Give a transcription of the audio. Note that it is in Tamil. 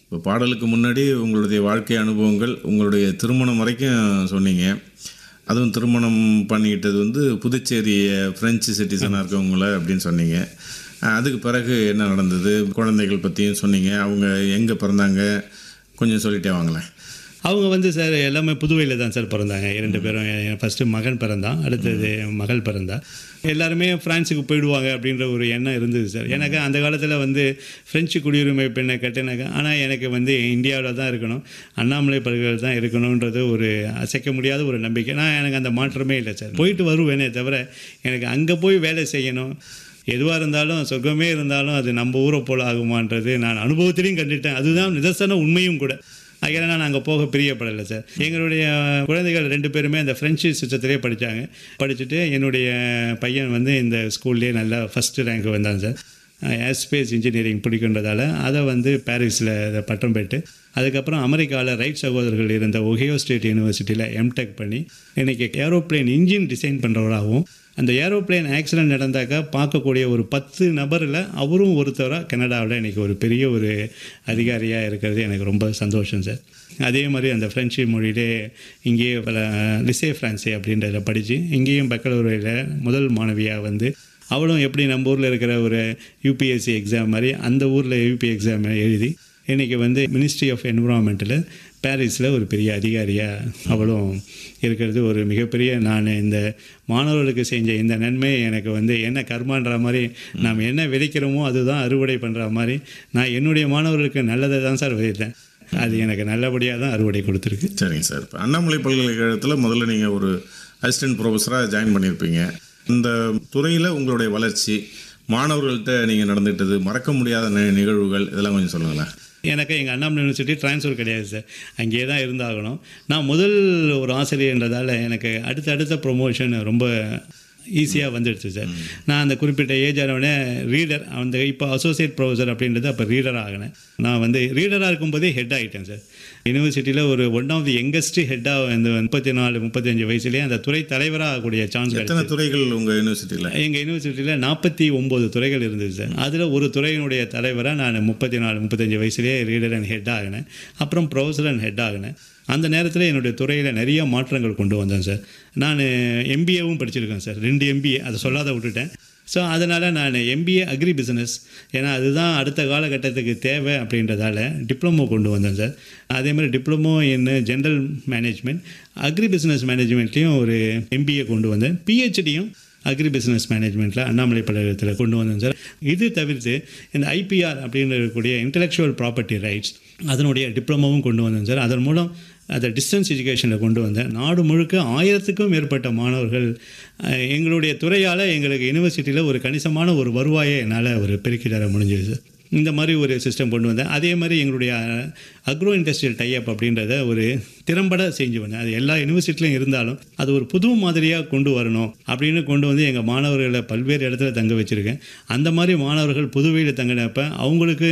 இப்போ பாடலுக்கு முன்னாடி உங்களுடைய வாழ்க்கை அனுபவங்கள் உங்களுடைய திருமணம் வரைக்கும் சொன்னீங்க அதுவும் திருமணம் பண்ணிக்கிட்டது வந்து புதுச்சேரி ஃப்ரெஞ்சு சிட்டிசனாக இருக்கவங்கள அப்படின்னு சொன்னீங்க அஹ் அதுக்கு பிறகு என்ன நடந்தது குழந்தைகள் பற்றியும் சொன்னீங்க அவங்க எங்கே பிறந்தாங்க கொஞ்சம் சொல்லிட்டே வாங்களேன் அவங்க வந்து சார் எல்லாமே புதுவையில் தான் சார் பிறந்தாங்க இரண்டு பேரும் ஃபஸ்ட்டு மகன் பிறந்தான் அடுத்தது மகள் பிறந்தா எல்லாருமே ஃப்ரான்ஸுக்கு போயிடுவாங்க அப்படின்ற ஒரு எண்ணம் இருந்தது சார் எனக்கு அந்த காலத்தில் வந்து ஃப்ரெஞ்சு குடியுரிமை பெண்ணை கட்டினாக்க ஆனால் எனக்கு வந்து இந்தியாவில் தான் இருக்கணும் அண்ணாமலை பல்கலை தான் இருக்கணுன்றது ஒரு அசைக்க முடியாத ஒரு நம்பிக்கை நான் எனக்கு அந்த மாற்றமே இல்லை சார் போயிட்டு வருவேனே தவிர எனக்கு அங்கே போய் வேலை செய்யணும் எதுவாக இருந்தாலும் சொர்க்கமே இருந்தாலும் அது நம்ம ஊரை போல ஆகுமான்றது நான் அனுபவத்திலையும் கண்டுட்டேன் அதுதான் நிதர்சன உண்மையும் கூட அதனால் நான் அங்கே போக பிரியப்படலை சார் எங்களுடைய குழந்தைகள் ரெண்டு பேருமே அந்த ஃப்ரெஞ்சு சிஸ்டத்திலே படித்தாங்க படிச்சுட்டு என்னுடைய பையன் வந்து இந்த ஸ்கூல்லேயே நல்லா ஃபஸ்ட்டு ரேங்க் வந்தான் சார் ஏர்ஸ்பேஸ் இன்ஜினியரிங் பிடிக்குன்றதால அதை வந்து பாரிஸில் அதை பட்டம் பெற்று அதுக்கப்புறம் அமெரிக்காவில் ரைட் சகோதரர்கள் இருந்த ஒஹியோ ஸ்டேட் யூனிவர்சிட்டியில் எம்டெக் பண்ணி இன்றைக்கி ஏரோப்ளேன் இன்ஜின் டிசைன் பண்ணுறவராகவும் அந்த ஏரோப்ளேன் ஆக்சிடென்ட் நடந்தாக்கா பார்க்கக்கூடிய ஒரு பத்து நபரில் அவரும் ஒருத்தராக கனடாவில் இன்றைக்கி ஒரு பெரிய ஒரு அதிகாரியாக இருக்கிறது எனக்கு ரொம்ப சந்தோஷம் சார் அதே மாதிரி அந்த ஃப்ரெஞ்சு மொழியிலே இங்கேயே பல லிசே ஃப்ரான்ஸே அப்படின்றத படித்து இங்கேயும் பக்கலூரில் முதல் மாணவியாக வந்து அவளும் எப்படி நம்ம ஊரில் இருக்கிற ஒரு யூபிஎஸ்சி எக்ஸாம் மாதிரி அந்த ஊரில் யூபி எக்ஸாம் எழுதி இன்றைக்கி வந்து மினிஸ்ட்ரி ஆஃப் என்விரான்மெண்ட்டில் பாரிஸில் ஒரு பெரிய அதிகாரியாக அவளும் இருக்கிறது ஒரு மிகப்பெரிய நான் இந்த மாணவர்களுக்கு செஞ்ச இந்த நன்மை எனக்கு வந்து என்ன கர்மான்ற மாதிரி நாம் என்ன விதைக்கிறோமோ அதுதான் அறுவடை பண்ணுற மாதிரி நான் என்னுடைய மாணவர்களுக்கு நல்லதை தான் சார் விதைத்தேன் அது எனக்கு நல்லபடியாக தான் அறுவடை கொடுத்துருக்கு சரிங்க சார் இப்போ அண்ணாமலை பல்கலைக்கழகத்தில் முதல்ல நீங்கள் ஒரு அசிஸ்டன்ட் ப்ரொஃபஸராக ஜாயின் பண்ணியிருப்பீங்க இந்த துறையில் உங்களுடைய வளர்ச்சி மாணவர்கள்ட்ட நீங்கள் நடந்துக்கிட்டது மறக்க முடியாத நி- நிகழ்வுகள் இதெல்லாம் கொஞ்சம் சொல்லுங்களேன் எனக்கு எங்கள் அண்ணாமலை யூனிவர்சிட்டி ட்ரான்ஸ்ஃபர் கிடையாது சார் அங்கேயே தான் இருந்தாகணும் நான் முதல் ஒரு ஆசிரியர்ன்றதால எனக்கு அடுத்த அடுத்த ப்ரொமோஷன் ரொம்ப ஈஸியாக வந்துடுச்சு சார் நான் அந்த குறிப்பிட்ட ஏஜ் ஆனவுடனே ரீடர் அந்த இப்போ அசோசியேட் ப்ரொஃபஸர் அப்படின்றது அப்போ ரீடர் ஆகினேன் நான் வந்து ரீடராக இருக்கும்போதே ஹெட் ஆகிட்டேன் சார் யூனிவர்சிட்டியில் ஒரு ஒன் ஆஃப் தி யங்கஸ்ட் ஹெட்டாக இந்த முப்பத்தி நாலு முப்பத்தஞ்சு வயசுலேயே அந்த துறை தலைவராக ஆகக்கூடிய சான்ஸ் கிடைச்சது எத்தனை துறைகள் உங்கள் யூனிவர்சிட்டியில் எங்கள் யூனிவர்சிட்டியில் நாற்பத்தி ஒம்பது துறைகள் இருந்தது சார் அதில் ஒரு துறையினுடைய தலைவராக நான் முப்பத்தி நாலு முப்பத்தஞ்சு வயசுலேயே ரீடர் அண்ட் ஹெட் ஆகினேன் அப்புறம் ப்ரொஃபஸர் அண்ட் ஹெட் ஆகினேன் அந்த நேரத்தில் என்னுடைய துறையில் நிறைய மாற்றங்கள் கொண்டு வந்தேன் சார் நான் எம்பிஏவும் படிச்சிருக்கேன் சார் ரெண்டு எம்பிஏ அதை சொல்லாத விட்டுட்டேன் ஸோ அதனால் நான் எம்பிஏ அக்ரி பிஸ்னஸ் ஏன்னா அதுதான் அடுத்த காலகட்டத்துக்கு தேவை அப்படின்றதால டிப்ளமோ கொண்டு வந்தேன் சார் அதே மாதிரி diploma in general management agri business மேனேஜ்மெண்ட்லேயும் ஒரு எம்பிஏ கொண்டு வந்தேன் பிஹெச்டியும் அக்ரி பிஸ்னஸ் மேனேஜ்மெண்ட்டில் அண்ணாமலை பல்கலைக்கழகத்தில் கொண்டு வந்தேன் சார் இது தவிர்த்து இந்த ஐபிஆர் அப்படின்னு இருக்கக்கூடிய இன்டெலெக்சுவல் ப்ராப்பர்ட்டி ரைட்ஸ் அதனுடைய டிப்ளமோவும் கொண்டு வந்தேன் சார் அதன் மூலம் அதை டிஸ்டன்ஸ் எஜுகேஷனில் கொண்டு வந்தேன் நாடு முழுக்க ஆயிரத்துக்கும் மேற்பட்ட மாணவர்கள் அஹ், எங்களுடைய துறையால் எங்களுக்கு யூனிவர்சிட்டியில் ஒரு கணிசமான ஒரு வருவாயை என்னால் ஒரு பெருக்கி தர முடிஞ்சது சார் இந்த மாதிரி ஒரு சிஸ்டம் கொண்டு வந்தேன் அதே மாதிரி எங்களுடைய அக்ரோ இண்டஸ்ட்ரியல் டைப் அப்படின்றத ஒரு திறம்பட செஞ்சு வந்தேன் அது எல்லா யூனிவர்சிட்டிலையும் இருந்தாலும் அது ஒரு புது மாதிரியாக கொண்டு வரணும் அப்படின்னு கொண்டு வந்து எங்கள் மாணவர்களை பல்வேறு இடத்துல தங்க வச்சுருக்கேன் அந்த மாதிரி மாணவர்கள் புதுவையில் தங்கினப்ப அவங்களுக்கு